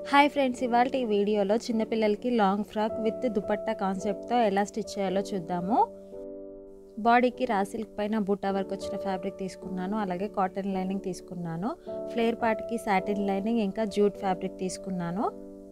hi friends ఇవాళ ఈ వీడియోలో చిన్నపిల్లలకి లాంగ్ ఫ్రాక్ విత్ దుపట్టా కాన్సెప్ట్తో ఎలా స్టిచ్ చేయాలో చూద్దాము బాడీకి రా సిల్క్ పైన బుట్టా వర్క్ వచ్చిన ఫ్యాబ్రిక్ తీసుకున్నాను అలాగే కాటన్ లైనింగ్ తీసుకున్నాను ఫ్లేర్ పార్ట్కి సాటిన్ లైనింగ్ ఇంకా జూట్ ఫ్యాబ్రిక్ తీసుకున్నాను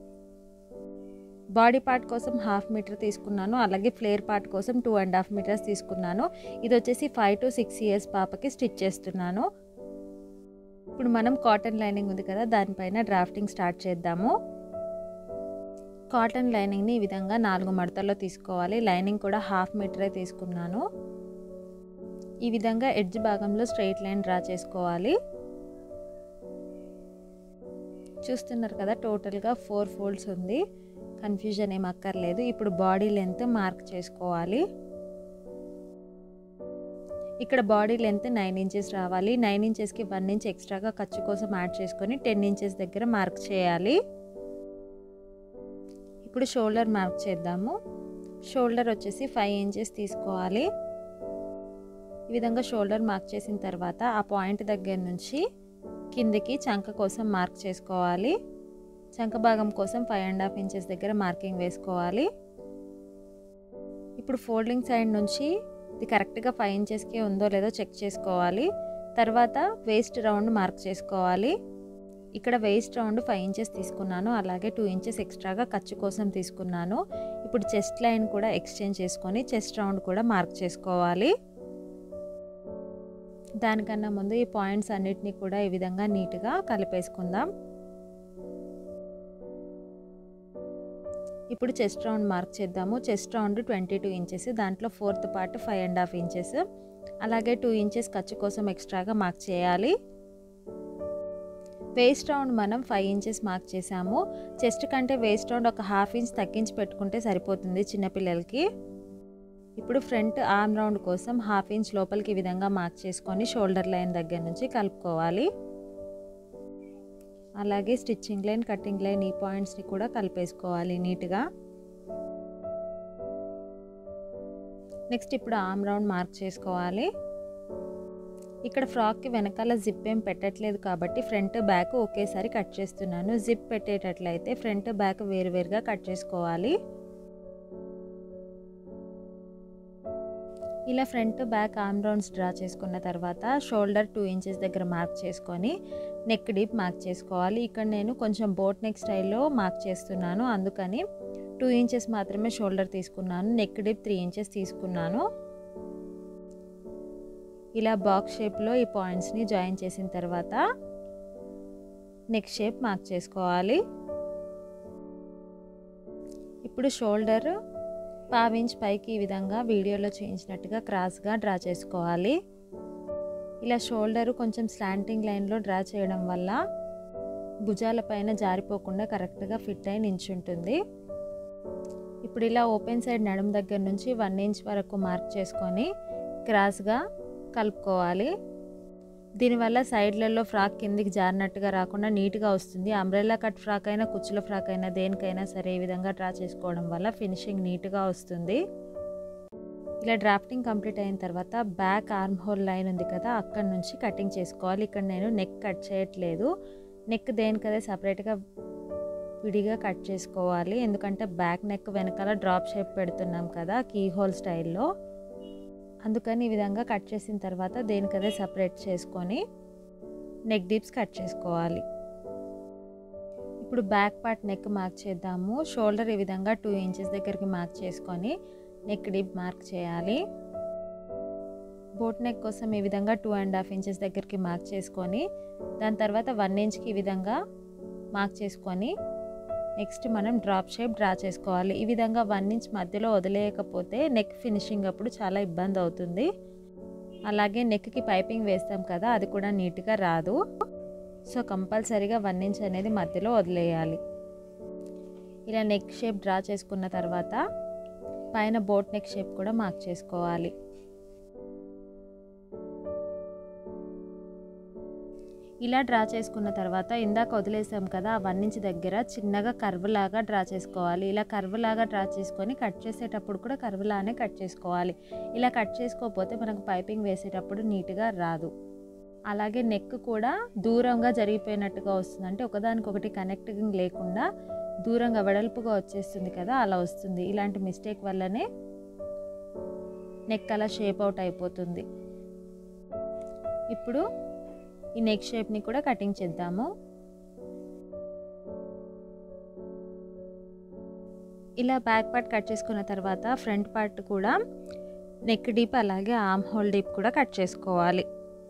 బాడీ పార్ట్ కోసం హాఫ్ మీటర్ తీసుకున్నాను అలాగే ఫ్లేర్ పార్ట్ కోసం టూ అండ్ హాఫ్ మీటర్స్ తీసుకున్నాను ఇది వచ్చేసి ఫైవ్ టు సిక్స్ ఇయర్స్ పాపకి స్టిచ్ చేస్తున్నాను ఇప్పుడు మనం కాటన్ లైనింగ్ ఉంది కదా దానిపైన డ్రాఫ్టింగ్ స్టార్ట్ చేద్దాము కాటన్ లైనింగ్ని ఈ విధంగా నాలుగు మడతల్లో తీసుకోవాలి లైనింగ్ కూడా హాఫ్ మీటరే తీసుకున్నాను ఈ విధంగా ఎడ్జ్ భాగంలో స్ట్రైట్ లైన్ డ్రా చేసుకోవాలి చూస్తున్నారు కదా టోటల్గా ఫోర్ ఫోల్డ్స్ ఉంది కన్ఫ్యూజన్ ఏం అక్కర్లేదు ఇప్పుడు బాడీ లెంత్ మార్క్ చేసుకోవాలి ఇక్కడ బాడీ లెంత్ నైన్ ఇంచెస్ రావాలి నైన్ ఇంచెస్కి వన్ ఇంచ్ ఎక్స్ట్రాగా ఖర్చు కోసం యాడ్ చేసుకొని టెన్ ఇంచెస్ దగ్గర మార్క్ చేయాలి ఇప్పుడు షోల్డర్ మార్క్ చేద్దాము షోల్డర్ వచ్చేసి ఫైవ్ ఇంచెస్ తీసుకోవాలి ఈ విధంగా షోల్డర్ మార్క్ చేసిన తర్వాత ఆ పాయింట్ దగ్గర నుంచి కిందికి చంక కోసం మార్క్ చేసుకోవాలి చంక భాగం కోసం ఫైవ్ అండ్ హాఫ్ ఇంచెస్ దగ్గర మార్కింగ్ వేసుకోవాలి ఇప్పుడు ఫోల్డింగ్ సైడ్ నుంచి ఇది కరెక్ట్గా ఫైవ్ ఇంచెస్కే ఉందో లేదో చెక్ చేసుకోవాలి తర్వాత వేస్ట్ రౌండ్ మార్క్ చేసుకోవాలి ఇక్కడ వేస్ట్ రౌండ్ ఫైవ్ ఇంచెస్ తీసుకున్నాను అలాగే టూ ఇంచెస్ ఎక్స్ట్రాగా ఖర్చు కోసం తీసుకున్నాను ఇప్పుడు చెస్ట్ లైన్ కూడా ఎక్స్చేంజ్ చేసుకొని చెస్ట్ రౌండ్ కూడా మార్క్ చేసుకోవాలి దానికన్నా ముందు ఈ పాయింట్స్ అన్నిటినీ కూడా ఈ విధంగా నీట్గా కలిపేసుకుందాం ఇప్పుడు చెస్ట్ రౌండ్ మార్క్ చేద్దాము chest round twenty two inches దాంట్లో fourth part five and half inches అలాగే టూ ఇంచెస్ ఖర్చు కోసం ఎక్స్ట్రాగా మార్క్ చేయాలి వేస్ట్ రౌండ్ మనం ఫైవ్ ఇంచెస్ మార్క్ చేసాము చెస్ట్ కంటే వేస్ట్ రౌండ్ ఒక హాఫ్ ఇంచ్ తగ్గించి పెట్టుకుంటే సరిపోతుంది చిన్నపిల్లలకి ఇప్పుడు ఫ్రంట్ ఆర్మ్ రౌండ్ కోసం హాఫ్ ఇంచ్ లోపలికి ఈ విధంగా మార్క్ చేసుకొని షోల్డర్ లైన్ దగ్గర నుంచి కలుపుకోవాలి అలాగే స్టిచ్చింగ్ లైన్ కటింగ్ లైన్ ఈ పాయింట్స్ని కూడా కలిపేసుకోవాలి నీట్గా నెక్స్ట్ ఇప్పుడు ఆమ్ రౌండ్ మార్క్ చేసుకోవాలి ఇక్కడ ఫ్రాక్కి వెనకాల జిప్ ఏం పెట్టట్లేదు కాబట్టి ఫ్రంట్ బ్యాక్ ఒకేసారి కట్ చేస్తున్నాను జిప్ పెట్టేటట్లయితే ఫ్రంట్ బ్యాక్ వేరువేరుగా కట్ చేసుకోవాలి ఇలా front back arm rounds draw చేసుకున్న తర్వాత షోల్డర్ టూ ఇంచెస్ దగ్గర మార్క్ చేసుకొని నెక్ డీప్ మార్క్ చేసుకోవాలి ఇక్కడ నేను కొంచెం బోట్ నెక్ స్టైల్లో మార్క్ చేస్తున్నాను అందుకని టూ ఇంచెస్ మాత్రమే షోల్డర్ తీసుకున్నాను నెక్ డీప్ త్రీ ఇంచెస్ తీసుకున్నాను ఇలా బాక్స్ షేప్లో ఈ పాయింట్స్ని జాయిన్ చేసిన తర్వాత నెక్ షేప్ మార్క్ చేసుకోవాలి ఇప్పుడు షోల్డర్ పావించ్ పైకి ఈ విధంగా వీడియోలో చూపించినట్టుగా క్రాస్గా డ్రా చేసుకోవాలి ఇలా షోల్డర్ కొంచెం స్లాంటింగ్ లైన్లో డ్రా చేయడం వల్ల భుజాల పైన జారిపోకుండా కరెక్ట్గా ఫిట్ అయి నించుంటుంది ఇప్పుడు ఇలా ఓపెన్ సైడ్ నడుము దగ్గర నుంచి వన్ ఇంచ్ వరకు మార్క్ చేసుకొని క్రాస్గా కలుపుకోవాలి దీనివల్ల సైడ్లలో ఫ్రాక్ కిందికి జారినట్టుగా రాకుండా నీట్గా వస్తుంది అంబ్రెల్లా కట్ ఫ్రాక్ అయినా కుచ్చుల ఫ్రాక్ అయినా దేనికైనా సరే ఈ విధంగా డ్రా చేసుకోవడం వల్ల ఫినిషింగ్ నీట్గా వస్తుంది ఇలా డ్రాఫ్టింగ్ కంప్లీట్ అయిన తర్వాత బ్యాక్ ఆర్మ్ హోల్ లైన్ ఉంది కదా అక్కడ నుంచి కటింగ్ చేసుకోవాలి ఇక్కడ నేను నెక్ కట్ చేయట్లేదు నెక్ దేనికదే సపరేట్గా విడిగా కట్ చేసుకోవాలి ఎందుకంటే బ్యాక్ నెక్ వెనకాల డ్రాప్ షేప్ పెడుతున్నాం కదా కీ హోల్ స్టైల్లో అందుకని ఈ విధంగా కట్ చేసిన తర్వాత దేనికదే సపరేట్ చేసుకొని నెక్ డీప్స్ కట్ చేసుకోవాలి ఇప్పుడు బ్యాక్ పార్ట్ నెక్ మార్క్ చేద్దాము షోల్డర్ ఈ విధంగా టూ ఇంచెస్ దగ్గరికి మార్క్ చేసుకొని నెక్ డీప్ మార్క్ చేయాలి బోట్ నెక్ కోసం ఈ విధంగా టూ అండ్ హాఫ్ ఇంచెస్ దగ్గరికి మార్క్ చేసుకొని దాని తర్వాత వన్ ఇంచ్కి ఈ విధంగా మార్క్ చేసుకొని నెక్స్ట్ మనం డ్రాప్ షేప్ డ్రా చేసుకోవాలి ఈ విధంగా వన్ ఇంచ్ మధ్యలో వదిలేయకపోతే నెక్ ఫినిషింగ్ అప్పుడు చాలా ఇబ్బంది అవుతుంది అలాగే నెక్కి పైపింగ్ వేస్తాం కదా అది కూడా నీట్గా రాదు సో కంపల్సరీగా వన్ ఇంచ్ అనేది మధ్యలో వదిలేయాలి ఇలా నెక్ షేప్ డ్రా చేసుకున్న తర్వాత పైన బోట్ నెక్ షేప్ కూడా మార్క్ చేసుకోవాలి ఇలా డ్రా చేసుకున్న తర్వాత ఇందాక వదిలేసాం కదా ఆ వన్ ఇంచ్ దగ్గర చిన్నగా కర్వ్ లాగా డ్రా చేసుకోవాలి ఇలా కర్వ్ లాగా డ్రా చేసుకొని కట్ చేసేటప్పుడు కూడా కర్వ్ లానే కట్ చేసుకోవాలి ఇలా కట్ చేసుకోకపోతే మనకు పైపింగ్ వేసేటప్పుడు నీట్గా రాదు అలాగే నెక్ కూడా దూరంగా జరిగిపోయినట్టుగా వస్తుంది అంటే ఒకదానికొకటి కనెక్టింగ్ లేకుండా దూరంగా వెడల్పుగా వచ్చేస్తుంది కదా అలా వస్తుంది ఇలాంటి మిస్టేక్ వల్లనే నెక్ అలా షేప్ అవుట్ అయిపోతుంది ఇప్పుడు ఈ నెక్ షేప్ని కూడా కటింగ్ చేద్దాము ఇలా బ్యాక్ పార్ట్ కట్ చేసుకున్న తర్వాత ఫ్రంట్ పార్ట్ కూడా నెక్ డీప్ అలాగే ఆర్మ్ హోల్ డీప్ కూడా కట్ చేసుకోవాలి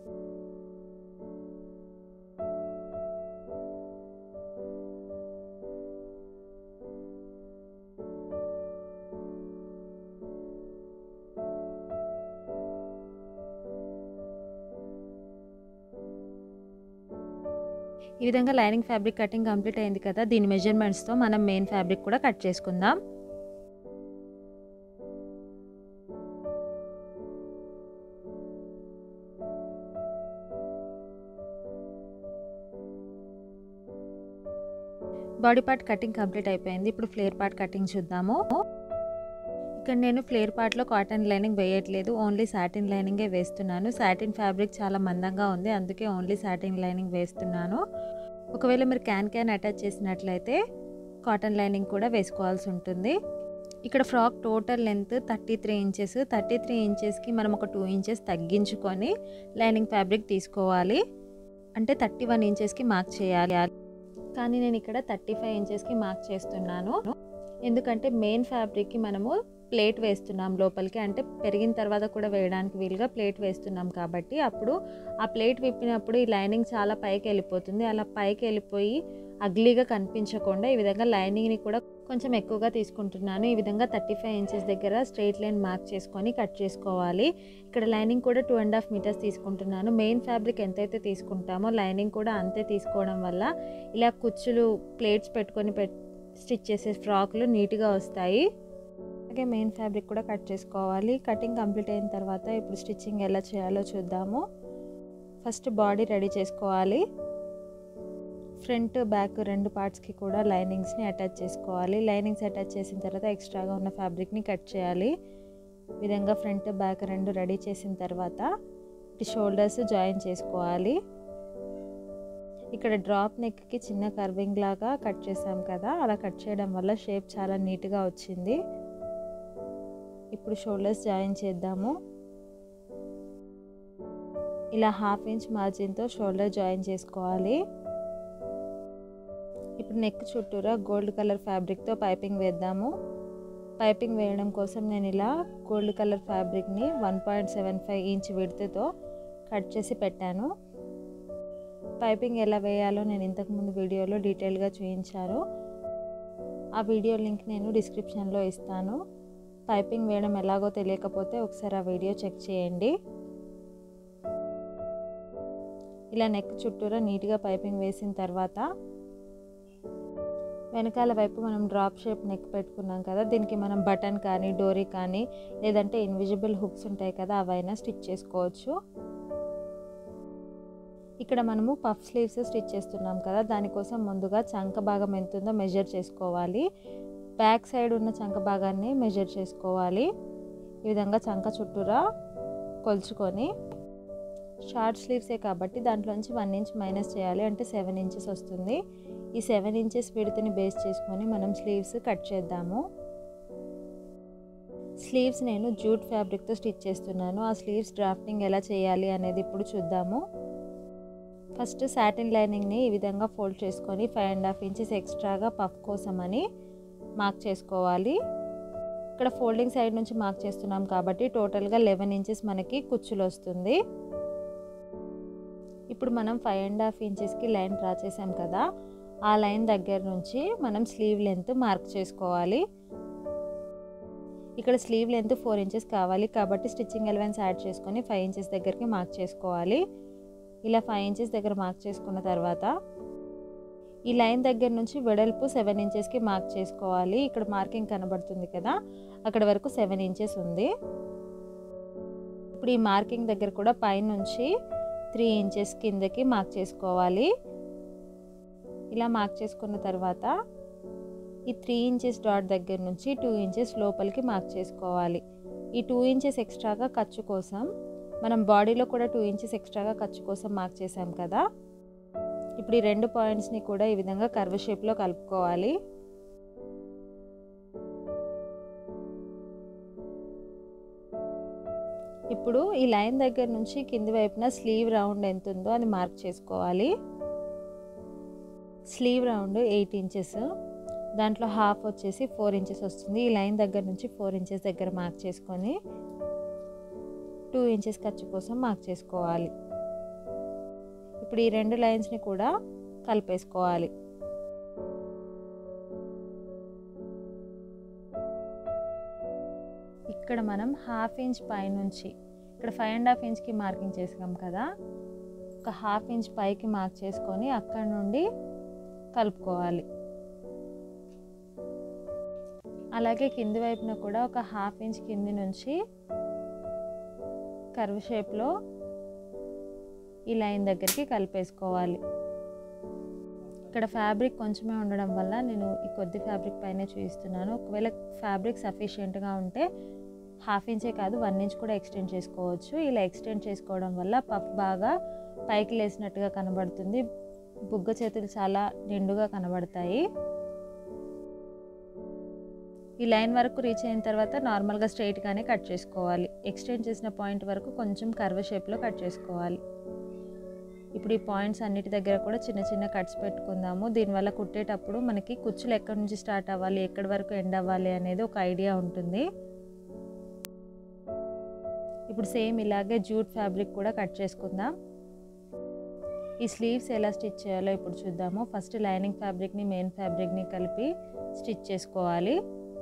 ఈ విధంగా లైనింగ్ ఫ్యాబ్రిక్ కటింగ్ కంప్లీట్ అయింది కదా దీని మెజర్మెంట్స్తో మనం మెయిన్ ఫ్యాబ్రిక్ కూడా కట్ చేసుకుందాం బాడీ పార్ట్ కటింగ్ కంప్లీట్ అయిపోయింది ఇప్పుడు ఫ్లేర్ పార్ట్ కటింగ్ చూద్దాము ఇక్కడ నేను ఫ్లేర్ పార్ట్లో కాటన్ లైనింగ్ వేయట్లేదు ఓన్లీ సాటిన్ లైనింగే వేస్తున్నాను సాటిన్ ఫ్యాబ్రిక్ చాలా మందంగా ఉంది అందుకే ఓన్లీ సాటిన్ లైనింగ్ వేస్తున్నాను ఒకవేళ మీరు క్యాన్ క్యాన్ అటాచ్ చేసినట్లయితే కాటన్ లైనింగ్ కూడా వేసుకోవాల్సి ఉంటుంది ఇక్కడ frock total length thirty three inches thirty three ఇంచెస్కి మనం ఒక టూ ఇంచెస్ తగ్గించుకొని లైనింగ్ ఫ్యాబ్రిక్ తీసుకోవాలి అంటే థర్టీ వన్ ఇంచెస్కి మార్క్ చేయాలి కానీ నేను ఇక్కడ థర్టీ ఫైవ్ ఇంచెస్కి మార్క్ చేస్తున్నాను ఎందుకంటే మెయిన్ ఫ్యాబ్రిక్కి మనము ప్లేట్ వేస్తున్నాం లోపలికి అంటే పెరిగిన తర్వాత కూడా వేయడానికి వీలుగా ప్లేట్ వేస్తున్నాం కాబట్టి అప్పుడు ఆ ప్లేట్ విప్పినప్పుడు ఈ లైనింగ్ చాలా పైకి వెళ్ళిపోతుంది అలా పైకి వెళ్ళిపోయి అగ్లీగా కనిపించకుండా ఈ విధంగా లైనింగ్ని కూడా కొంచెం ఎక్కువగా తీసుకుంటున్నాను ఈ విధంగా థర్టీ ఫైవ్ ఇంచెస్ దగ్గర స్ట్రైట్ లైన్ మార్క్ చేసుకొని కట్ చేసుకోవాలి ఇక్కడ లైనింగ్ కూడా టూ అండ్ హాఫ్ మీటర్స్ తీసుకుంటున్నాను మెయిన్ ఫ్యాబ్రిక్ ఎంతైతే తీసుకుంటామో లైనింగ్ కూడా అంతే తీసుకోవడం వల్ల ఇలా కుచ్చులు ప్లేట్స్ పెట్టుకొని పెట్ స్టిచ్ చేసే ఫ్రాక్లు నీట్గా వస్తాయి అలాగే మెయిన్ ఫ్యాబ్రిక్ కూడా కట్ చేసుకోవాలి కటింగ్ కంప్లీట్ అయిన తర్వాత ఇప్పుడు స్టిచ్చింగ్ ఎలా చేయాలో చూద్దాము ఫస్ట్ బాడీ రెడీ చేసుకోవాలి ఫ్రంట్ బ్యాక్ రెండు పార్ట్స్కి కూడా లైనింగ్స్ని అటాచ్ చేసుకోవాలి లైనింగ్స్ అటాచ్ చేసిన తర్వాత ఎక్స్ట్రాగా ఉన్న ఫ్యాబ్రిక్ని కట్ చేయాలి విధంగా ఫ్రంట్ బ్యాక్ రెండు రెడీ చేసిన తర్వాత షోల్డర్స్ జాయిన్ చేసుకోవాలి ఇక్కడ డ్రాప్ నెక్కి చిన్న కర్వింగ్ లాగా కట్ చేసాం కదా అలా కట్ చేయడం వల్ల షేప్ చాలా నీట్గా వచ్చింది ఇప్పుడు షోల్డర్స్ జాయిన్ చేద్దాము ఇలా హాఫ్ ఇంచ్ మార్జిన్తో షోల్డర్ జాయిన్ చేసుకోవాలి ఇప్పుడు నెక్ చుట్టూరా గోల్డ్ కలర్ ఫ్యాబ్రిక్తో పైపింగ్ వేద్దాము పైపింగ్ వేయడం కోసం నేను ఇలా గోల్డ్ కలర్ ఫ్యాబ్రిక్ని one point seven five inch విడుతుతో కట్ చేసి పెట్టాను పైపింగ్ ఎలా వేయాలో నేను ఇంతకుముందు వీడియోలో డీటెయిల్గా చూపించాను ఆ వీడియో లింక్ నేను డిస్క్రిప్షన్లో ఇస్తాను పైపింగ్ వేయడం ఎలాగో తెలియకపోతే ఒకసారి ఆ వీడియో చెక్ చేయండి ఇలా నెక్ చుట్టూరా నీట్గా పైపింగ్ వేసిన తర్వాత వెనకాల వైపు మనం డ్రాప్ షేప్ నెక్ పెట్టుకున్నాం కదా దీనికి మనం బటన్ కానీ డోరీ కానీ లేదంటే ఇన్విజిబుల్ హుక్స్ ఉంటాయి కదా అవైనా స్టిచ్ చేసుకోవచ్చు ఇక్కడ మనము పఫ్ స్లీవ్స్ స్టిచ్ చేస్తున్నాం కదా దానికోసం ముందుగా చంక భాగం ఎంత ఉందో మెజర్ చేసుకోవాలి బ్యాక్ సైడ్ ఉన్న చంక భాగాన్ని మెజర్ చేసుకోవాలి ఈ విధంగా చంక చుట్టూరా కొలుచుకొని షార్ట్ స్లీవ్సే కాబట్టి దాంట్లోంచి వన్ ఇంచ్ మైనస్ చేయాలి అంటే సెవెన్ ఇంచెస్ వస్తుంది ఈ సెవెన్ ఇంచెస్ విడుతుని బేస్ చేసుకొని మనం స్లీవ్స్ కట్ చేద్దాము స్లీవ్స్ నేను జూట్ ఫ్యాబ్రిక్తో స్టిచ్ చేస్తున్నాను ఆ స్లీవ్స్ డ్రాఫ్టింగ్ ఎలా చేయాలి అనేది ఇప్పుడు చూద్దాము ఫస్ట్ సాటిన్ లైనింగ్ని ఈ విధంగా ఫోల్డ్ చేసుకొని ఫైవ్ అండ్ హాఫ్ ఇంచెస్ ఎక్స్ట్రాగా పఫ్ కోసం అని మార్క్ చేసుకోవాలి ఇక్కడ ఫోల్డింగ్ సైడ్ నుంచి మార్క్ చేస్తున్నాం కాబట్టి టోటల్గా లెవెన్ ఇంచెస్ మనకి కుచ్చులు వస్తుంది ఇప్పుడు మనం ఫైవ్ అండ్ హాఫ్ ఇంచెస్కి లైన్ డ్రా చేసాం కదా ఆ లైన్ దగ్గర నుంచి మనం స్లీవ్ లెంత్ మార్క్ చేసుకోవాలి ఇక్కడ స్లీవ్ లెంత్ ఫోర్ ఇంచెస్ కావాలి కాబట్టి స్టిచ్చింగ్ ఎలవెన్స్ యాడ్ చేసుకొని ఫైవ్ ఇంచెస్ దగ్గరికి మార్క్ చేసుకోవాలి ఇలా ఫైవ్ ఇంచెస్ దగ్గర మార్క్ చేసుకున్న తర్వాత ఈ లైన్ దగ్గర నుంచి వెడల్పు సెవెన్ ఇంచెస్కి మార్క్ చేసుకోవాలి ఇక్కడ మార్కింగ్ కనబడుతుంది కదా అక్కడ వరకు సెవెన్ ఇంచెస్ ఉంది ఇప్పుడు ఈ మార్కింగ్ దగ్గర కూడా పైనుంచి త్రీ ఇంచెస్ కిందకి మార్క్ చేసుకోవాలి ఇలా మార్క్ చేసుకున్న తర్వాత ఈ త్రీ ఇంచెస్ డాట్ దగ్గర నుంచి టూ ఇంచెస్ లోపలికి మార్క్ చేసుకోవాలి ఈ టూ ఇంచెస్ ఎక్స్ట్రాగా ఖర్చు కోసం మనం బాడీలో కూడా టూ ఇంచెస్ ఎక్స్ట్రాగా ఖర్చు కోసం మార్క్ చేసాం కదా ఇప్పుడు ఈ రెండు పాయింట్స్ని కూడా ఈ విధంగా కర్వ్ షేప్లో కలుపుకోవాలి ఇప్పుడు ఈ లైన్ దగ్గర నుంచి కింది వైపున స్లీవ్ రౌండ్ ఎంత ఉందో అది మార్క్ చేసుకోవాలి స్లీవ్ రౌండ్ ఎయిట్ ఇంచెస్ దాంట్లో హాఫ్ వచ్చేసి ఫోర్ ఇంచెస్ వస్తుంది ఈ లైన్ దగ్గర నుంచి ఫోర్ ఇంచెస్ దగ్గర మార్క్ చేసుకొని టూ ఇంచెస్ ఖర్చు కోసం మార్క్ చేసుకోవాలి ఇప్పుడు ఈ రెండు లైన్స్ని కూడా కలిపేసుకోవాలి ఇక్కడ మనం హాఫ్ ఇంచ్ పైనుంచి ఇక్కడ ఫైవ్ అండ్ హాఫ్ ఇంచ్కి మార్కింగ్ చేసాం కదా ఒక హాఫ్ ఇంచ్ పైకి మార్క్ చేసుకొని అక్కడ నుండి కలుపుకోవాలి అలాగే కింది వైపున కూడా ఒక హాఫ్ ఇంచ్ కింది నుంచి కర్వ్ షేప్లో ఈ లైన్ దగ్గరికి కలిపేసుకోవాలి ఇక్కడ ఫ్యాబ్రిక్ కొంచెమే ఉండడం వల్ల నేను ఈ కొద్ది ఫ్యాబ్రిక్ పైనే చూపిస్తున్నాను ఒకవేళ ఫ్యాబ్రిక్ సఫిషియెంట్గా ఉంటే హాఫ్ ఇంచే కాదు వన్ ఇంచ్ కూడా ఎక్స్టెండ్ చేసుకోవచ్చు ఇలా ఎక్స్టెండ్ చేసుకోవడం వల్ల పఫ్ బాగా పైకి లేసినట్టుగా కనబడుతుంది బుగ్గ చేతులు చాలా నిండుగా కనబడతాయి ఈ లైన్ వరకు రీచ్ అయిన తర్వాత నార్మల్గా స్ట్రైట్గానే కట్ చేసుకోవాలి ఎక్స్టెండ్ చేసిన పాయింట్ వరకు కొంచెం కర్వ్ షేప్లో కట్ చేసుకోవాలి ఇప్పుడు ఈ పాయింట్స్ అన్నిటి దగ్గర కూడా చిన్న చిన్న కట్స్ పెట్టుకుందాము దీనివల్ల కుట్టేటప్పుడు మనకి కుచ్చులు ఎక్కడి నుంచి స్టార్ట్ అవ్వాలి ఎక్కడి వరకు ఎండ్ అవ్వాలి అనేది ఒక ఐడియా ఉంటుంది ఇప్పుడు సేమ్ ఇలాగే జూట్ ఫ్యాబ్రిక్ కూడా కట్ చేసుకుందాం ఈ స్లీవ్స్ ఎలా స్టిచ్ చేయాలో ఇప్పుడు చూద్దాము ఫస్ట్ లైనింగ్ ఫ్యాబ్రిక్ని మెయిన్ ఫ్యాబ్రిక్ని కలిపి స్టిచ్ చేసుకోవాలి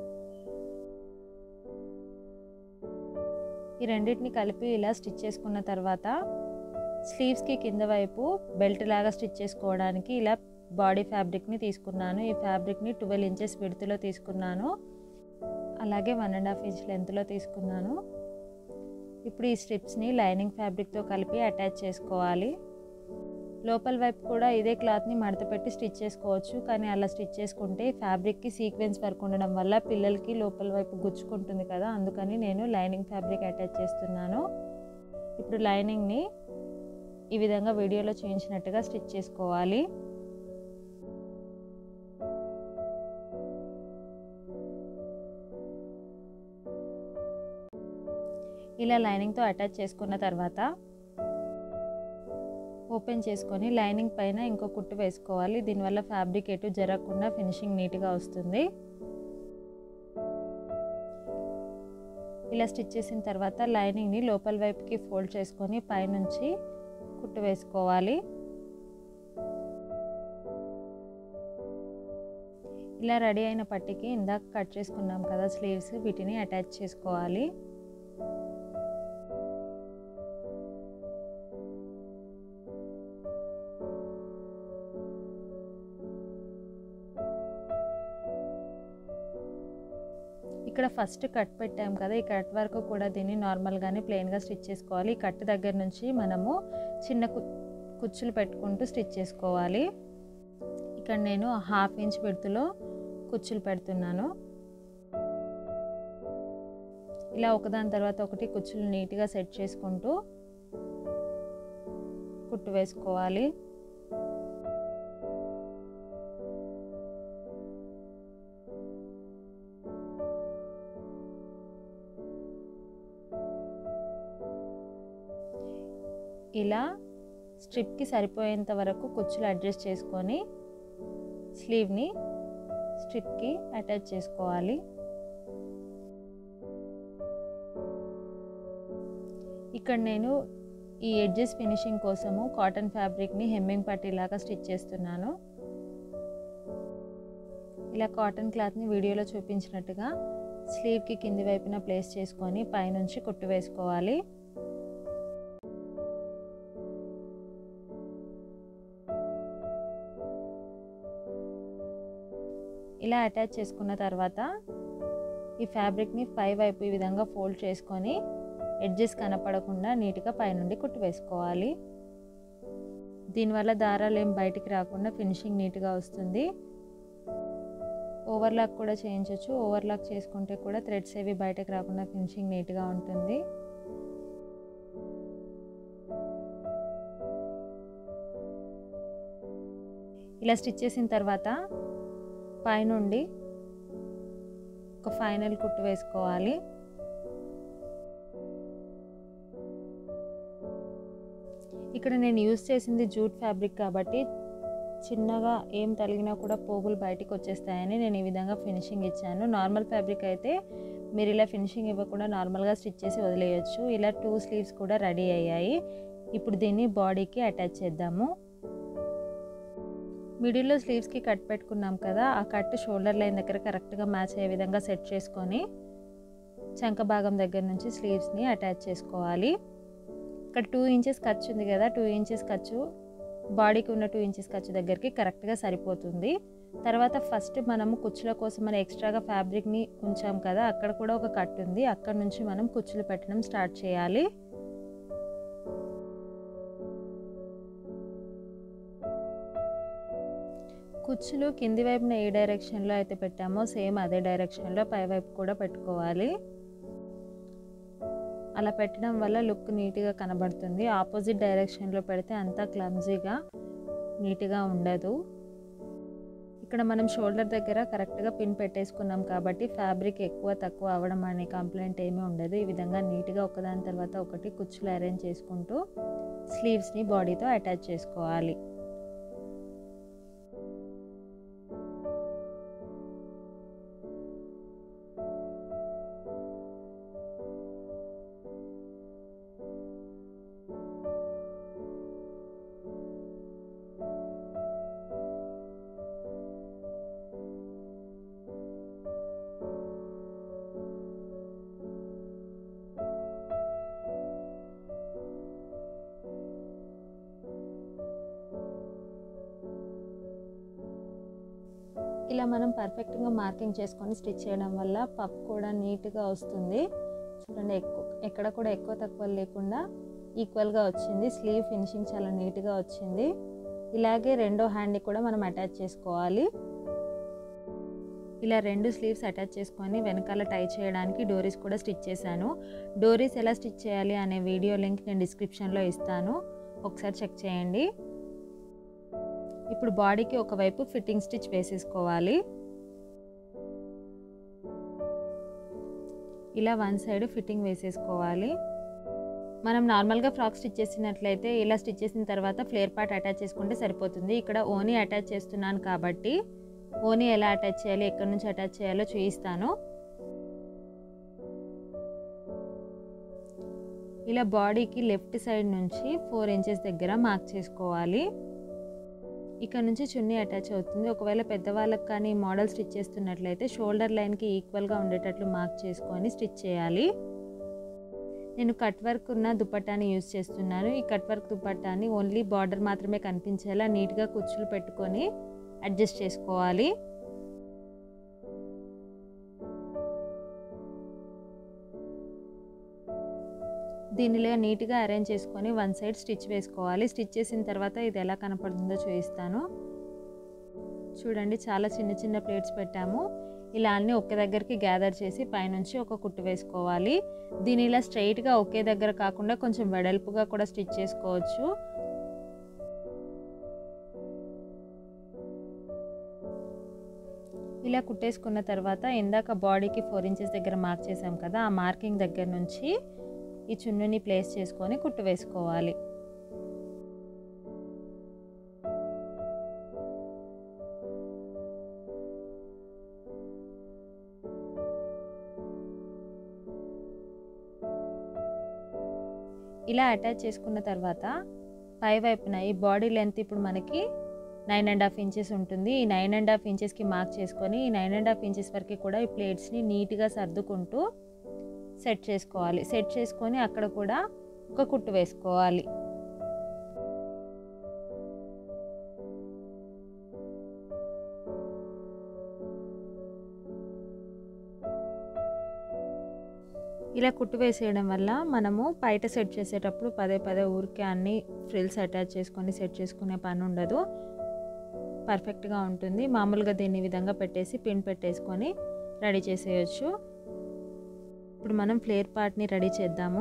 ఈ రెండింటిని కలిపి ఇలా స్టిచ్ చేసుకున్న తర్వాత స్లీవ్స్కి కింద వైపు బెల్ట్ లాగా స్టిచ్ చేసుకోవడానికి ఇలా బాడీ ఫ్యాబ్రిక్ని తీసుకున్నాను ఈ ఫ్యాబ్రిక్ని ట్వెల్వ్ ఇంచెస్ విడుతులో తీసుకున్నాను అలాగే వన్ అండ్ హాఫ్ ఇంచ్ లెంత్లో తీసుకున్నాను ఇప్పుడు ఈ స్ట్రిప్స్ని లైనింగ్ ఫ్యాబ్రిక్తో కలిపి అటాచ్ చేసుకోవాలి లోపల వైపు కూడా ఇదే క్లాత్ని మడత పెట్టి స్టిచ్ చేసుకోవచ్చు కానీ అలా స్టిచ్ చేసుకుంటే ఫ్యాబ్రిక్కి సీక్వెన్స్ వర్క్ ఉండడం వల్ల పిల్లలకి లోపల వైపు గుచ్చుకుంటుంది కదా అందుకని నేను లైనింగ్ ఫ్యాబ్రిక్ అటాచ్ చేస్తున్నాను ఇప్పుడు లైనింగ్ని ఈ విధంగా వీడియోలో చూపించినట్టుగా స్టిచ్ చేసుకోవాలి ఇలా లైనింగ్తో అటాచ్ చేసుకున్న తర్వాత ఓపెన్ చేసుకొని లైనింగ్ పైన ఇంకో కుట్టు వేసుకోవాలి దీనివల్ల ఫ్యాబ్రిక్ ఎటు జరగకుండా ఫినిషింగ్ నీట్గా వస్తుంది ఇలా స్టిచ్ చేసిన తర్వాత లైనింగ్ని లోపల వైపుకి ఫోల్డ్ చేసుకొని పైనుంచి కుట్టు వేసుకోవాలి ఇలా రెడీ అయిన పట్టికి ఇందాక కట్ చేసుకున్నాం కదా స్లీవ్స్ వీటిని అటాచ్ చేసుకోవాలి ఇక్కడ ఫస్ట్ కట్ పెట్టాం కదా ఈ కట్ వరకు కూడా దీన్ని నార్మల్గానే ప్లెయిన్గా స్టిచ్ చేసుకోవాలి ఈ కట్ దగ్గర నుంచి మనము చిన్న కుచ్చులు పెట్టుకుంటూ స్టిచ్ చేసుకోవాలి ఇక్కడ నేను హాఫ్ ఇంచ్ పెడుతులో కుచ్చులు పెడుతున్నాను ఇలా ఒకదాని తర్వాత ఒకటి కుచ్చులు నీట్గా సెట్ చేసుకుంటూ కుట్టు వేసుకోవాలి ఇలా స్ట్రిప్కి సరిపోయేంత వరకు కుచ్చులు అడ్జస్ట్ చేసుకొని స్లీవ్ని స్ట్రిప్కి అటాచ్ చేసుకోవాలి ఇక్కడ నేను ఈ ఎడ్జెస్ ఫినిషింగ్ కోసము కాటన్ ఫ్యాబ్రిక్ని హెమ్మింగ్ పట్టీలాగా స్టిచ్ చేస్తున్నాను ఇలా కాటన్ క్లాత్ని వీడియోలో చూపించినట్టుగా స్లీవ్కి కింది వైపున ప్లేస్ చేసుకొని పైనుంచి కుట్టు వేసుకోవాలి ఇలా అటాచ్ చేసుకున్న తర్వాత ఈ ఫ్యాబ్రిక్ని పై వైపు ఈ విధంగా ఫోల్డ్ చేసుకొని ఎడ్జెస్ కనపడకుండా నీట్గా పైనుండి కుట్టు వేసుకోవాలి దీనివల్ల దారాలు ఏం బయటికి రాకుండా ఫినిషింగ్ నీట్గా వస్తుంది ఓవర్లాక్ కూడా చేయించవచ్చు ఓవర్లాక్ చేసుకుంటే కూడా థ్రెడ్స్ ఏవి బయటకు రాకుండా ఫినిషింగ్ నీట్గా ఉంటుంది ఇలా స్టిచ్ చేసిన తర్వాత పైనుండి ఒక ఫైనల్ కుట్టు వేసుకోవాలి ఇక్కడ నేను యూస్ చేసింది జూట్ ఫ్యాబ్రిక్ కాబట్టి చిన్నగా ఏం తలిగినా కూడా పోగులు బయటికి వచ్చేస్తాయని నేను ఈ విధంగా ఫినిషింగ్ ఇచ్చాను నార్మల్ ఫ్యాబ్రిక్ అయితే మీరు ఇలా ఫినిషింగ్ ఇవ్వకుండా నార్మల్గా స్టిచ్ చేసి వదిలేయచ్చు ఇలా టూ స్లీవ్స్ కూడా రెడీ అయ్యాయి ఇప్పుడు దీన్ని బాడీకి అటాచ్ చేద్దాము మిడిల్లో స్లీవ్స్కి కట్ పెట్టుకున్నాం కదా ఆ కట్ షోల్డర్ లైన్ దగ్గర కరెక్ట్గా మ్యాచ్ అయ్యే విధంగా సెట్ చేసుకొని చంక భాగం దగ్గర నుంచి స్లీవ్స్ని అటాచ్ చేసుకోవాలి ఇక్కడ టూ ఇంచెస్ ఖర్చు ఉంది కదా టూ ఇంచెస్ ఖర్చు బాడీకి ఉన్న టూ ఇంచెస్ ఖర్చు దగ్గరికి కరెక్ట్గా సరిపోతుంది తర్వాత ఫస్ట్ మనము కుచ్చుల కోసం మనం ఎక్స్ట్రాగా ఫ్యాబ్రిక్ని ఉంచాం కదా అక్కడ కూడా ఒక కట్ ఉంది అక్కడ నుంచి మనం కుచ్చులు పెట్టడం స్టార్ట్ చేయాలి కుచ్చులు కింది వైపున ఏ డైరెక్షన్లో అయితే పెట్టామో సేమ్ అదే డైరెక్షన్లో పై వైపు కూడా పెట్టుకోవాలి అలా పెట్టడం వల్ల లుక్ నీట్గా కనబడుతుంది ఆపోజిట్ డైరెక్షన్లో పెడితే అంతా క్లమ్జీగా నీట్గా ఉండదు ఇక్కడ మనం షోల్డర్ దగ్గర కరెక్ట్గా పిన్ పెట్టేసుకున్నాం కాబట్టి ఫ్యాబ్రిక్ ఎక్కువ తక్కువ అవ్వడం అనే కంప్లైంట్ ఏమీ ఉండదు ఈ విధంగా నీట్గా ఒకదాని తర్వాత ఒకటి కుచ్చులు అరేంజ్ చేసుకుంటూ స్లీవ్స్ని బాడీతో అటాచ్ చేసుకోవాలి ఇలా మనం పర్ఫెక్ట్గా మార్కింగ్ చేసుకొని స్టిచ్ చేయడం వల్ల పఫ్ కూడా నీట్గా వస్తుంది చూడండి ఎక్కువ ఎక్కడ కూడా ఎక్కువ తక్కువ లేకుండా ఈక్వల్గా వచ్చింది స్లీవ్ ఫినిషింగ్ చాలా నీట్గా వచ్చింది ఇలాగే రెండో హ్యాండ్ని కూడా మనం అటాచ్ చేసుకోవాలి ఇలా రెండు స్లీవ్స్ అటాచ్ చేసుకొని వెనకాల టై చేయడానికి డోరీస్ కూడా స్టిచ్ చేశాను డోరీస్ ఎలా స్టిచ్ చేయాలి అనే వీడియో లింక్ నేను డిస్క్రిప్షన్లో ఇస్తాను ఒకసారి చెక్ చేయండి ఇప్పుడు బాడీకి ఒకవైపు ఫిట్టింగ్ స్టిచ్ వేసేసుకోవాలి ఇలా వన్ సైడ్ ఫిట్టింగ్ వేసేసుకోవాలి మనం నార్మల్గా ఫ్రాక్ స్టిచ్ చేసినట్లయితే ఇలా స్టిచ్ చేసిన తర్వాత ఫ్లేర్ పార్ట్ అటాచ్ చేసుకుంటే సరిపోతుంది ఇక్కడ ఓనీ అటాచ్ చేస్తున్నాను కాబట్టి ఓనీ ఎలా అటాచ్ చేయాలి ఎక్కడి నుంచి అటాచ్ చేయాలో చూపిస్తాను ఇలా బాడీకి లెఫ్ట్ సైడ్ నుంచి ఫోర్ ఇంచెస్ దగ్గర మార్క్ చేసుకోవాలి ఇక్కడ నుంచి చున్నీ అటాచ్ అవుతుంది ఒకవేళ పెద్దవాళ్ళకి కానీ మోడల్ స్టిచ్ చేస్తున్నట్లయితే షోల్డర్ లైన్కి ఈక్వల్గా ఉండేటట్లు మార్క్ చేసుకొని స్టిచ్ చేయాలి నేను కట్ వర్క్ ఉన్న దుపట్టాని యూజ్ చేస్తున్నాను ఈ కట్ వర్క్ దుపట్టాని ఓన్లీ బార్డర్ మాత్రమే కనిపించేలా నీట్గా కుచ్చులు పెట్టుకొని అడ్జస్ట్ చేసుకోవాలి దీనిలో నీట్గా అరేంజ్ చేసుకొని వన్ సైడ్ స్టిచ్ వేసుకోవాలి స్టిచ్ చేసిన తర్వాత ఇది ఎలా కనపడుతుందో చూపిస్తాను చూడండి చాలా చిన్న చిన్న ప్లేట్స్ పెట్టాము ఇలా అన్నీ ఒకే దగ్గరికి గ్యాదర్ చేసి పైనుంచి ఒక కుట్టు వేసుకోవాలి దీని ఇలా స్ట్రైట్గా ఒకే దగ్గర కాకుండా కొంచెం వెడల్పుగా కూడా స్టిచ్ చేసుకోవచ్చు ఇలా కుట్టేసుకున్న తర్వాత ఇందాక బాడీకి ఫోర్ ఇంచెస్ దగ్గర మార్క్ చేసాం కదా ఆ మార్కింగ్ దగ్గర నుంచి ఈ చున్నుని ప్లేస్ చేసుకొని కుట్టు వేసుకోవాలి ఇలా అటాచ్ చేసుకున్న తర్వాత పై వైపున ఈ బాడీ లెంత్ ఇప్పుడు మనకి నైన్ అండ్ హాఫ్ ఇంచెస్ ఉంటుంది ఈ నైన్ అండ్ హాఫ్ ఇంచెస్కి మార్క్ చేసుకొని ఈ నైన్ అండ్ హాఫ్ ఇంచెస్ వరకు కూడా ఈ ప్లేట్స్ని నీట్గా సర్దుకుంటూ సెట్ చేసుకోవాలి సెట్ చేసుకొని అక్కడ కూడా ఒక కుట్టు వేసుకోవాలి ఇలా కుట్టు వేసేయడం వల్ల మనము బయట సెట్ చేసేటప్పుడు పదే పదే ఊరికే అన్ని ఫ్రిల్స్ అటాచ్ చేసుకొని సెట్ చేసుకునే పని ఉండదు పర్ఫెక్ట్గా ఉంటుంది మామూలుగా దీన్ని విధంగా పెట్టేసి పిన్ పెట్టేసుకొని రెడీ చేసేయచ్చు ఇప్పుడు మనం ఫ్లేర్ పార్ట్ని రెడీ చేద్దాము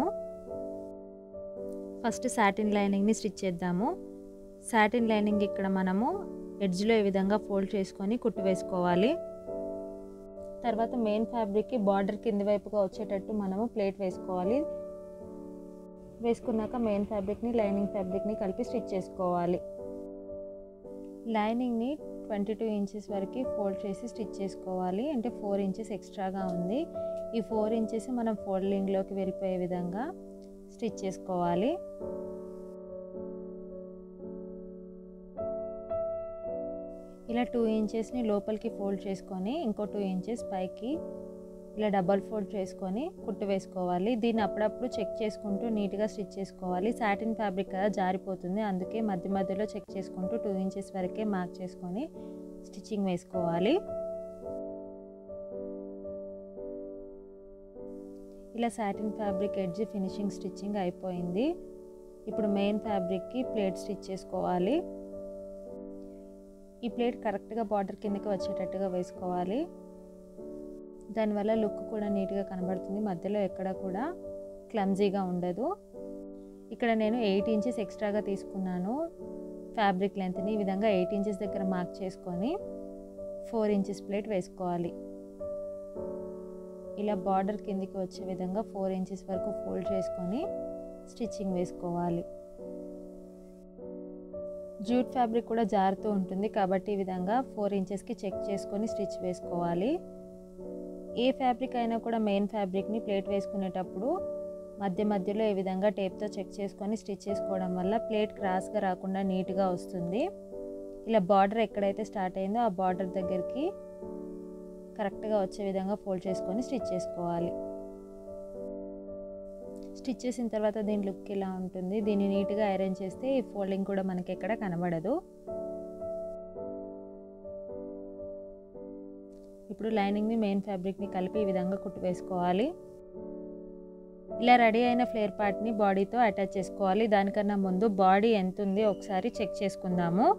ఫస్ట్ సాటిన్ లైనింగ్ని స్టిచ్ చేద్దాము సాటిన్ లైనింగ్ ఇక్కడ మనము ఎడ్జ్లో ఈ విధంగా ఫోల్డ్ చేసుకొని కుట్టు వేసుకోవాలి తర్వాత మెయిన్ ఫ్యాబ్రిక్కి బార్డర్ కింది వైపుగా వచ్చేటట్టు మనము ప్లేట్ వేసుకోవాలి వేసుకున్నాక మెయిన్ ఫ్యాబ్రిక్ని లైనింగ్ ఫ్యాబ్రిక్ని కలిపి స్టిచ్ చేసుకోవాలి లైనింగ్ని ట్వంటీ టూ ఇంచెస్ వరకు ఫోల్డ్ చేసి స్టిచ్ చేసుకోవాలి అంటే ఫోర్ ఇంచెస్ ఎక్స్ట్రాగా ఉంది ఈ ఫోర్ ఇంచెస్ మనం ఫోల్డింగ్లోకి వెళ్ళిపోయే విధంగా స్టిచ్ చేసుకోవాలి ఇలా టూ ఇంచెస్ని లోపలికి ఫోల్డ్ చేసుకొని ఇంకో టూ ఇంచెస్ పైకి ఇలా డబల్ ఫోల్డ్ చేసుకొని కుట్టు వేసుకోవాలి దీన్ని అప్పుడప్పుడు చెక్ చేసుకుంటూ నీట్గా స్టిచ్ చేసుకోవాలి సాటిన్ ఫ్యాబ్రిక్ కదా జారిపోతుంది అందుకే మధ్య మధ్యలో చెక్ చేసుకుంటూ టూ ఇంచెస్ వరకే మార్క్ చేసుకొని స్టిచ్చింగ్ వేసుకోవాలి ఇలా satin fabric edge finishing stitching అయిపోయింది ఇప్పుడు మెయిన్ ఫ్యాబ్రిక్కి ప్లేట్ స్టిచ్ చేసుకోవాలి ఈ ప్లేట్ కరెక్ట్గా బార్డర్ కిందకి వచ్చేటట్టుగా వేసుకోవాలి దానివల్ల లుక్ కూడా నీట్గా కనబడుతుంది మధ్యలో ఎక్కడ కూడా క్లమ్జీగా ఉండదు ఇక్కడ నేను ఎయిట్ ఇంచెస్ ఎక్స్ట్రాగా తీసుకున్నాను ఫ్యాబ్రిక్ లెంత్ని ఈ విధంగా ఎయిట్ ఇంచెస్ దగ్గర మార్క్ చేసుకొని ఫోర్ ఇంచెస్ ప్లేట్ వేసుకోవాలి ఇలా బార్డర్ కిందికి వచ్చే విధంగా ఫోర్ ఇంచెస్ వరకు ఫోల్డ్ చేసుకొని స్టిచ్చింగ్ వేసుకోవాలి జూట్ ఫ్యాబ్రిక్ కూడా జారుతూ ఉంటుంది కాబట్టి ఈ విధంగా ఫోర్ ఇంచెస్కి చెక్ చేసుకొని స్టిచ్ వేసుకోవాలి ఏ ఫ్యాబ్రిక్ అయినా కూడా మెయిన్ ఫ్యాబ్రిక్ని ప్లేట్ వేసుకునేటప్పుడు మధ్య మధ్యలో ఈ విధంగా టేప్తో చెక్ చేసుకొని స్టిచ్ చేసుకోవడం వల్ల ప్లేట్ క్రాస్గా రాకుండా నీట్గా వస్తుంది ఇలా బార్డర్ ఎక్కడైతే స్టార్ట్ అయిందో ఆ బార్డర్ దగ్గరికి కరెక్ట్గా వచ్చే విధంగా ఫోల్డ్ చేసుకొని స్టిచ్ చేసుకోవాలి స్టిచ్ చేసిన తర్వాత దీని లుక్ ఇలా ఉంటుంది దీన్ని నీట్గా అరేంజ్ చేస్తే ఈ ఫోల్డింగ్ కూడా మనకి ఎక్కడ కనబడదు ఇప్పుడు లైనింగ్ని మెయిన్ ఫ్యాబ్రిక్ని కలిపి ఈ విధంగా కుట్టు వేసుకోవాలి ఇలా రెడీ అయిన ఫ్లేర్ పార్ట్ని బాడీతో అటాచ్ చేసుకోవాలి దానికన్నా ముందు బాడీ ఎంత ఉంది ఒకసారి చెక్ చేసుకుందాము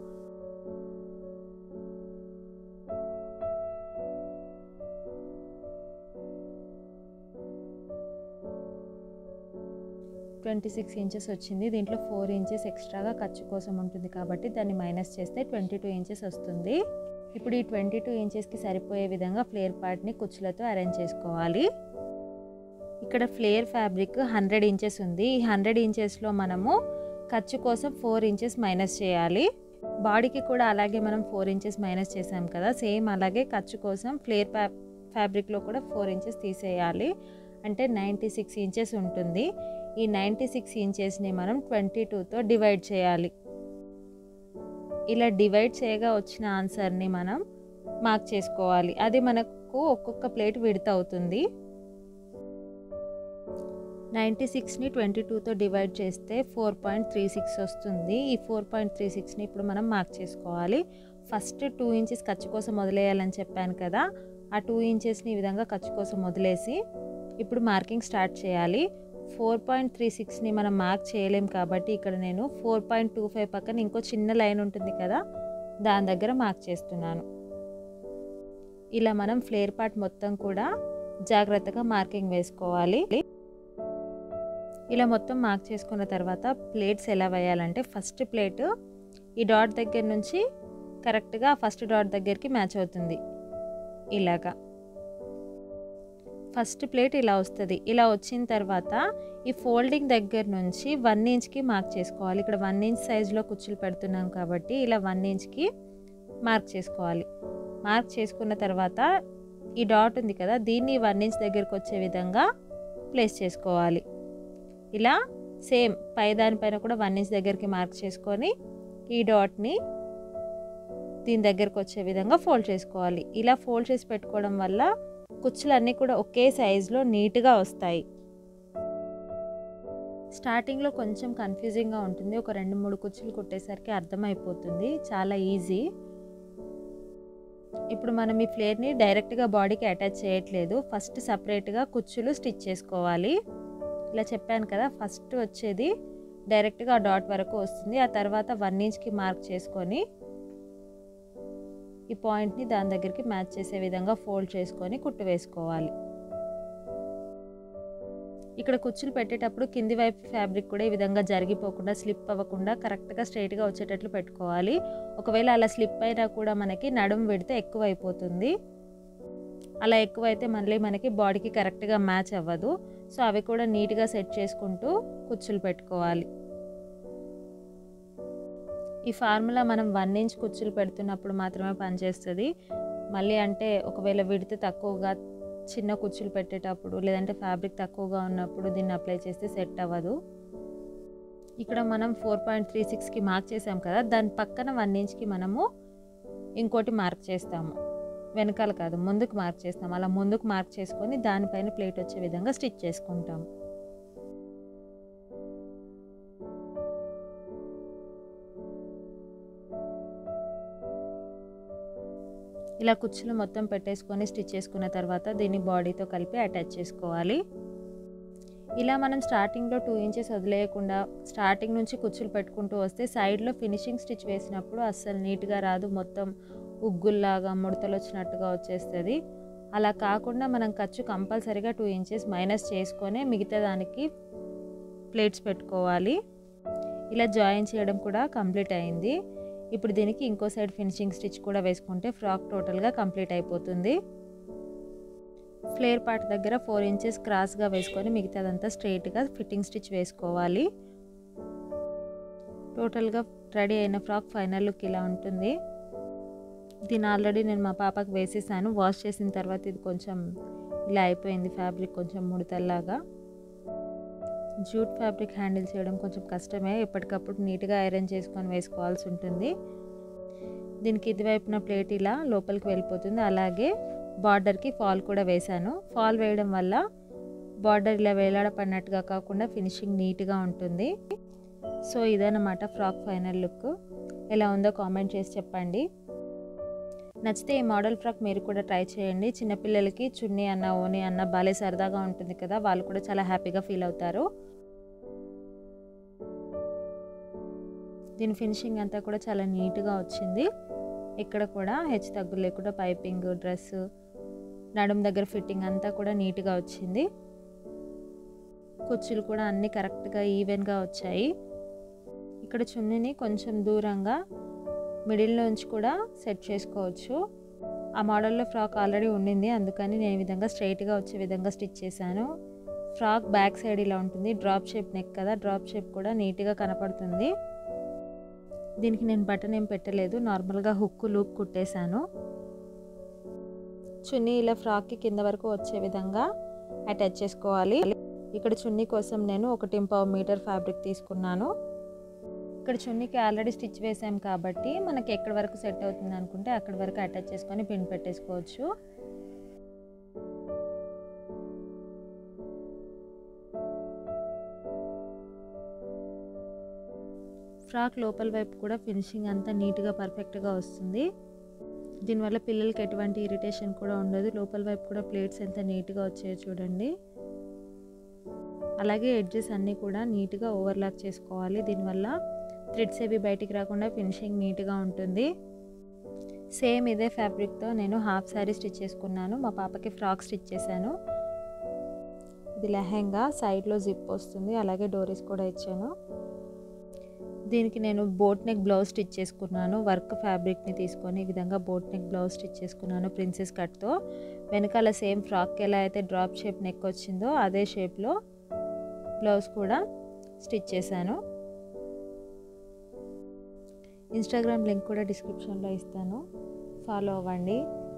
ట్వంటీ సిక్స్ ఇంచెస్ వచ్చింది దీంట్లో ఫోర్ ఇంచెస్ ఎక్స్ట్రాగా ఖర్చు కోసం ఉంటుంది కాబట్టి దాన్ని మైనస్ చేస్తే ట్వంటీ టూ ఇంచెస్ వస్తుంది ఇప్పుడు ఈ ట్వంటీ టూ ఇంచెస్కి సరిపోయే విధంగా ఫ్లేర్ పార్ట్ని కుచ్చులతో అరేంజ్ చేసుకోవాలి ఇక్కడ ఫ్లేర్ ఫ్యాబ్రిక్ హండ్రెడ్ ఇంచెస్ ఉంది ఈ హండ్రెడ్ ఇంచెస్లో మనము ఖర్చు కోసం ఫోర్ ఇంచెస్ మైనస్ చేయాలి బాడీకి కూడా అలాగే మనం ఫోర్ ఇంచెస్ మైనస్ చేసాం కదా సేమ్ అలాగే ఖర్చు కోసం ఫ్లేర్ ఫ్యా ఫ్యాబ్రిక్లో కూడా ఫోర్ ఇంచెస్ తీసేయాలి అంటే నైంటీ సిక్స్ ఇంచెస్ ఉంటుంది ఈ నైంటీ సిక్స్ ఇంచెస్ని మనం ట్వంటీ టూతో డివైడ్ చేయాలి ఇలా డివైడ్ చేయగా వచ్చిన ఆన్సర్ని మనం మార్క్ చేసుకోవాలి అది మనకు ఒక్కొక్క ప్లేట్ విడత అవుతుంది నైంటీ సిక్స్ని ట్వంటీ టూతో డివైడ్ చేస్తే ఫోర్ పాయింట్ త్రీ సిక్స్ వస్తుంది ఈ ఫోర్ పాయింట్ త్రీ సిక్స్ని ఇప్పుడు మనం మార్క్ చేసుకోవాలి ఫస్ట్ టూ ఇంచెస్ ఖర్చు కోసం వదిలేయాలని చెప్పాను కదా ఆ టూ ఇంచెస్ని ఈ విధంగా ఖర్చు కోసం వదిలేసి ఇప్పుడు మార్కింగ్ స్టార్ట్ చేయాలి ఫోర్ పాయింట్ త్రీ సిక్స్ని మనం మార్క్ చేయలేం కాబట్టి ఇక్కడ నేను ఫోర్ పాయింట్ టూ ఫైవ్ పక్కన ఇంకో చిన్న లైన్ ఉంటుంది కదా దాని దగ్గర మార్క్ చేస్తున్నాను ఇలా మనం ఫ్లేర్ పార్ట్ మొత్తం కూడా జాగ్రత్తగా మార్కింగ్ వేసుకోవాలి ఇలా మొత్తం మార్క్ చేసుకున్న తర్వాత ప్లేట్స్ ఎలా వేయాలంటే ఫస్ట్ ప్లేట్ ఈ డాట్ దగ్గర నుంచి కరెక్ట్గా ఫస్ట్ డాట్ దగ్గరికి మ్యాచ్ అవుతుంది ఇలాగా ఫస్ట్ ప్లేట్ ఇలా వస్తుంది ఇలా వచ్చిన తర్వాత ఈ ఫోల్డింగ్ దగ్గర నుంచి వన్ ఇంచ్కి మార్క్ చేసుకోవాలి ఇక్కడ వన్ ఇంచ్ సైజులో కుచ్చులు పెడుతున్నాం కాబట్టి ఇలా వన్ ఇంచ్కి మార్క్ చేసుకోవాలి మార్క్ చేసుకున్న తర్వాత ఈ డాట్ ఉంది కదా దీన్ని వన్ ఇంచ్ దగ్గరికి వచ్చే విధంగా ప్లేస్ చేసుకోవాలి ఇలా సేమ్ పై దానిపైన కూడా వన్ ఇంచ్ దగ్గరికి మార్క్ చేసుకొని ఈ డాట్ని దీని దగ్గరకు వచ్చే విధంగా ఫోల్డ్ చేసుకోవాలి ఇలా ఫోల్డ్ చేసి పెట్టుకోవడం వల్ల కుచ్చులన్నీ కూడా ఒకే సైజులో నీట్గా వస్తాయి స్టార్టింగ్లో కొంచెం కన్ఫ్యూజింగ్గా ఉంటుంది ఒక రెండు మూడు కుచ్చులు కుట్టేసరికి అర్థమైపోతుంది చాలా ఈజీ ఇప్పుడు మనం ఈ ఫ్లేర్ని డైరెక్ట్గా బాడీకి అటాచ్ చేయట్లేదు ఫస్ట్ సపరేట్గా కుచ్చులు స్టిచ్ చేసుకోవాలి ఇలా చెప్పాను కదా ఫస్ట్ వచ్చేది డైరెక్ట్గా డాట్ వరకు వస్తుంది ఆ తర్వాత వన్ ఇంచ్కి మార్క్ చేసుకొని ఈ పాయింట్ని దాని దగ్గరికి మ్యాచ్ చేసే విధంగా ఫోల్డ్ చేసుకొని కుట్టు వేసుకోవాలి ఇక్కడ కుచ్చులు పెట్టేటప్పుడు కింది వైపు ఫ్యాబ్రిక్ కూడా ఈ విధంగా జరిగిపోకుండా స్లిప్ అవ్వకుండా కరెక్ట్గా స్ట్రైట్గా వచ్చేటట్లు పెట్టుకోవాలి ఒకవేళ అలా స్లిప్ అయినా కూడా మనకి నడుము పెడితే ఎక్కువ అయిపోతుంది అలా ఎక్కువైతే మళ్ళీ మనకి బాడీకి కరెక్ట్గా మ్యాచ్ అవ్వదు సో అవి కూడా నీట్గా సెట్ చేసుకుంటూ కుచ్చులు పెట్టుకోవాలి ఈ ఫార్ములా మనం వన్ ఇంచ్ కుచ్చులు పెడుతున్నప్పుడు మాత్రమే పనిచేస్తుంది మళ్ళీ అంటే ఒకవేళ విడితే తక్కువగా చిన్న కుచ్చులు పెట్టేటప్పుడు లేదంటే ఫ్యాబ్రిక్ తక్కువగా ఉన్నప్పుడు దీన్ని అప్లై చేస్తే సెట్ అవ్వదు ఇక్కడ మనం ఫోర్ పాయింట్ త్రీ సిక్స్కి మార్క్ చేసాం కదా దాని పక్కన వన్ ఇంచ్కి మనము ఇంకోటి మార్క్ చేస్తాము వెనకాల కాదు ముందుకు మార్క్ చేస్తాం అలా ముందుకు మార్క్ చేసుకొని దానిపైన ప్లేట్ వచ్చే విధంగా స్టిచ్ చేసుకుంటాం ఇలా కుచ్చులు మొత్తం పెట్టేసుకొని స్టిచ్ చేసుకున్న తర్వాత దీన్ని బాడీతో కలిపి అటాచ్ చేసుకోవాలి ఇలా మనం స్టార్టింగ్లో టూ ఇంచెస్ వదిలేయకుండా స్టార్టింగ్ నుంచి కుచ్చులు పెట్టుకుంటూ వస్తే సైడ్లో ఫినిషింగ్ స్టిచ్ వేసినప్పుడు అస్సలు నీట్గా రాదు మొత్తం ఉగ్గుల్లాగా ముడతలు వచ్చినట్టుగా వచ్చేస్తుంది అలా కాకుండా మనం ఖర్చు కంపల్సరీగా టూ ఇంచెస్ మైనస్ చేసుకొని మిగతా దానికి ప్లేట్స్ పెట్టుకోవాలి ఇలా జాయిన్ చేయడం కూడా కంప్లీట్ అయింది ఇప్పుడు దీనికి ఇంకో సైడ్ ఫినిషింగ్ స్టిచ్ కూడా వేసుకుంటే ఫ్రాక్ టోటల్గా కంప్లీట్ అయిపోతుంది ఫ్లేర్ పార్ట్ దగ్గర ఫోర్ ఇంచెస్ క్రాస్గా వేసుకొని మిగతాదంతా స్ట్రైట్గా ఫిట్టింగ్ స్టిచ్ వేసుకోవాలి టోటల్గా రెడీ అయిన ఫ్రాక్ ఫైనల్ లుక్ ఇలా ఉంటుంది దీన్ని ఆల్రెడీ నేను మా పాపకు వేసేసాను వాష్ చేసిన తర్వాత ఇది కొంచెం ఇలా అయిపోయింది ఫ్యాబ్రిక్ కొంచెం ముడతల్లాగా జూట్ ఫ్యాబ్రిక్ హ్యాండిల్ చేయడం కొంచెం కష్టమే ఎప్పటికప్పుడు నీట్గా ఐరన్ చేసుకొని వేసుకోవాల్సి ఉంటుంది దీనికి ఇదివైపున ప్లేట్ ఇలా లోపలికి వెళ్ళిపోతుంది అలాగే బార్డర్కి ఫాల్ కూడా వేశాను ఫాల్ వేయడం వల్ల బార్డర్ ఇలా వేలాడపడినట్టుగా కాకుండా ఫినిషింగ్ నీట్గా ఉంటుంది సో ఇదన్నమాట ఫ్రాక్ ఫైనల్ లుక్ ఎలా ఉందో కామెంట్ చేసి చెప్పండి నచ్చితే ఈ మోడల్ ఫ్రాక్ మీరు కూడా ట్రై చేయండి చిన్నపిల్లలకి చున్నీ అన్న ఓని అన్న బాలే సరదాగా ఉంటుంది కదా వాళ్ళు కూడా చాలా హ్యాపీగా ఫీల్ అవుతారు దీని ఫినిషింగ్ అంతా కూడా చాలా నీట్గా వచ్చింది ఇక్కడ కూడా హెచ్ తగ్గులు లేకుండా పైపింగ్ డ్రెస్ నడుము దగ్గర ఫిట్టింగ్ అంతా కూడా నీట్గా వచ్చింది కుచ్చులు కూడా అన్నీ కరెక్ట్గా ఈవెన్గా వచ్చాయి ఇక్కడ చున్నీని కొంచెం దూరంగా మిడిల్లో నుంచి కూడా సెట్ చేసుకోవచ్చు ఆ మోడల్లో ఫ్రాక్ ఆల్రెడీ ఉండింది అందుకని నేను ఈ విధంగా స్ట్రైట్గా వచ్చే విధంగా స్టిచ్ చేశాను ఫ్రాక్ బ్యాక్ సైడ్ ఇలా ఉంటుంది డ్రాప్ షేప్ నెక్ కదా డ్రాప్ షేప్ కూడా నీట్గా కనపడుతుంది దీనికి నేను బటన్ ఏం పెట్టలేదు నార్మల్గా హుక్ లూప్ కుట్టేశాను చున్నీ ఇలా ఫ్రాక్కి కింద వరకు వచ్చే విధంగా అటాచ్ చేసుకోవాలి ఇక్కడ చున్నీ కోసం నేను ఒకటి పావు మీటర్ ఫ్యాబ్రిక్ తీసుకున్నాను ఇక్కడ చున్నీకి ఆల్రెడీ స్టిచ్ వేసాం కాబట్టి మనకి ఎక్కడి వరకు సెట్ అవుతుంది అనుకుంటే అక్కడి వరకు అటాచ్ చేసుకొని పిన్ పెట్టేసుకోవచ్చు ఫ్రాక్ లోపల వైపు కూడా ఫినిషింగ్ అంతా నీట్గా పర్ఫెక్ట్గా వస్తుంది దీనివల్ల పిల్లలకి ఎటువంటి ఇరిటేషన్ కూడా ఉండదు లోపల వైపు కూడా ప్లేట్స్ ఎంత నీట్గా వచ్చాయో చూడండి అలాగే ఎడ్జెస్ అన్నీ కూడా నీట్గా ఓవర్లాక్ చేసుకోవాలి దీనివల్ల థ్రెడ్స్ ఏవి బయటికి రాకుండా ఫినిషింగ్ నీట్గా ఉంటుంది సేమ్ ఇదే ఫ్యాబ్రిక్తో నేను హాఫ్ శారీ స్టిచ్ చేసుకున్నాను మా పాపకి ఫ్రాక్ స్టిచ్ చేశాను ఇది లెహెంగా సైడ్లో జిప్ వస్తుంది అలాగే డోరీస్ కూడా ఇచ్చాను దీనికి నేను బోట్ నెక్ బ్లౌజ్ స్టిచ్ చేసుకున్నాను వర్క్ ఫ్యాబ్రిక్ని తీసుకొని ఈ విధంగా బోట్ నెక్ బ్లౌజ్ స్టిచ్ చేసుకున్నాను ప్రిన్సెస్ కట్తో వెనకాల సేమ్ ఫ్రాక్కి ఎలా అయితే డ్రాప్ షేప్ నెక్ వచ్చిందో అదే షేప్లో బ్లౌజ్ కూడా స్టిచ్ చేశాను ఇన్స్టాగ్రామ్ లింక్ కూడా డిస్క్రిప్షన్లో ఇస్తాను ఫాలో అవ్వండి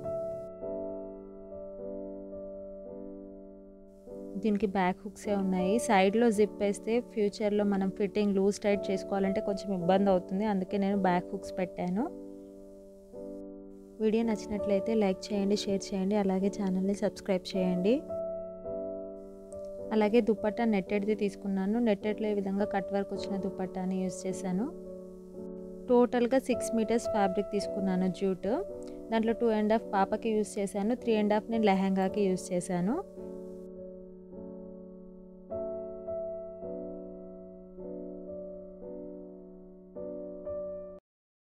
దీనికి బ్యాక్ హుక్సే ఉన్నాయి సైడ్లో జిప్ వేస్తే ఫ్యూచర్లో మనం ఫిట్టింగ్ లూజ్ టైట్ చేసుకోవాలంటే కొంచెం ఇబ్బంది అవుతుంది అందుకే నేను బ్యాక్ హుక్స్ పెట్టాను వీడియో నచ్చినట్లయితే లైక్ చేయండి షేర్ చేయండి అలాగే ఛానల్ని సబ్స్క్రైబ్ చేయండి అలాగే దుప్పట్టా నెట్టెడ్ది తీసుకున్నాను నెట్టెడ్లో ఈ విధంగా కట్ వర్క్ వచ్చిన దుప్పట్టాని యూజ్ చేశాను టోటల్గా సిక్స్ మీటర్స్ ఫ్యాబ్రిక్ తీసుకున్నాను జూట్ దాంట్లో టూ అండ్ హాఫ్ పాపకి యూజ్ చేశాను త్రీ అండ్ హాఫ్ నేను లెహంగాకి యూజ్ చేశాను